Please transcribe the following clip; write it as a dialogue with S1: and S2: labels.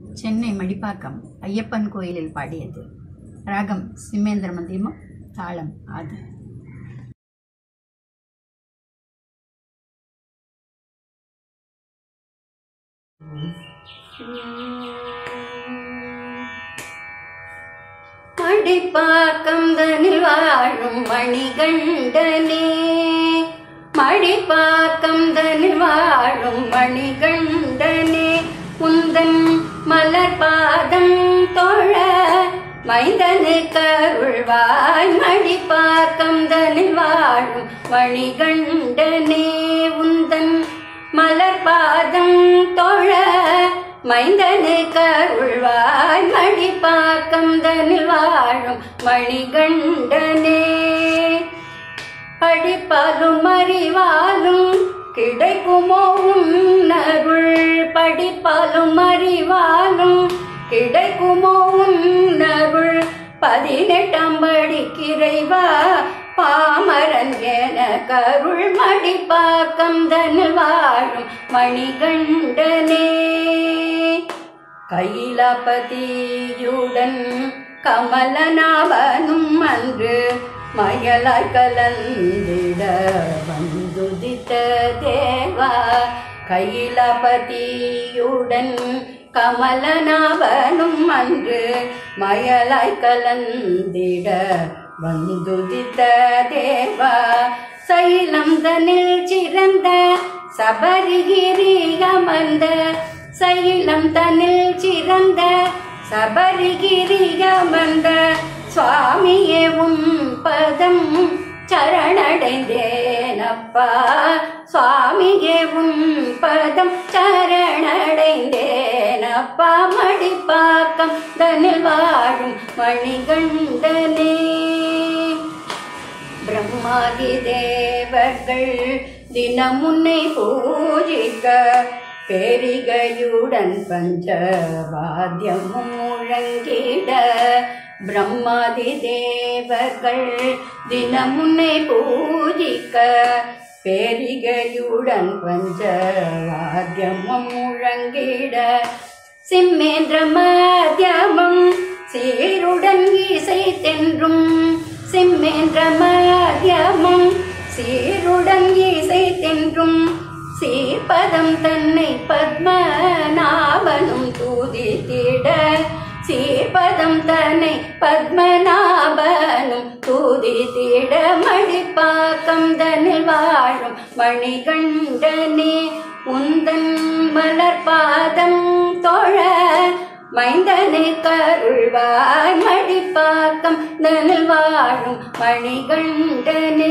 S1: சென்னை மடிப்பாக்கம் ஐயப்பன் கோயிலில் பாடியது ராகம் சிம்மேந்திர மந்தியமம் தாளம் ஆதி
S2: மடிப்பாக்கம் தனில் வாழும் மணிகண்டனே மடிப்பாக்கம் தனில் வாழும் மணிகண்டனே உந்தன் மலர் பாதம் தோழ மைந்தனு கருள்வாய் மடிப்பாக்கம் தனில் வாழும் மணிகண்டனே உந்தன் மலர் பாதம் தோழ மைந்தனு கருள்வாய் மடிப்பாக்கம் தனில் வாழும் மணிகண்டனே படிப்பாலும் அறிவாலும் கிடைக்குமோ உன்னருள் படிப்பாலும் அறிவாலும் கிடைக்குமோ உன்னருள் பதினெட்டாம் படிக்கிறைவா பாமரன் என கருள் மடிப்பாக்கம் தனில் வாழும் மணிகண்டனே கைலாபதியுடன் கமலநாபனும் அன்று மயலாய் கலந்திட வந்துதித்த தேவா கைலாபதியுடன் கமலநாபனும் அன்று மயலாய் கலந்திட வந்துதித்த தேவா சைலம் தனில் சிறந்த சபரிகிரி அமர்ந்த சைலம் தனில் சிறந்த சபரிகிரி அமர்ந்த சுவாமியே உன் பதம் சரணடைந்தேனப்பா சுவாமியே உன் பதம் சரணடைந்தேனப்பா மடிப்பாக்கம் தனில் வாழும் மணிகண்டனே பிரம்மாதி தேவர்கள் தினமுன்னை பூஜிக்க பெரிகையுடன் பஞ்சவாத்தியமும் முழங்கிட பிரம்மாதி தேவர்கள் தினமுன்னை பூஜிக்க பெரிகையுடன் பஞ்சவாத்தியமும் முழங்கிட சிம்மேந்திர மத்தியமும் சீருடன் இசை தென்றும் சிம்மேந்திர மத்தியமும் சீருடன் இசை தென்றும் சீர்பதம் தன்னை பத்மநாபனும் தூதித்திட சீர்பதம் தன்னை பத்மநாபனும் தூதித்திட மடிப்பாக்கம் தனில் வாழும் மணிகண்டனே உந்தன் மலர் பாதம் தோழ மைந்தனை கருள்வாய் மடிப்பாக்கம் தனில் வாழும் மணிகண்டனே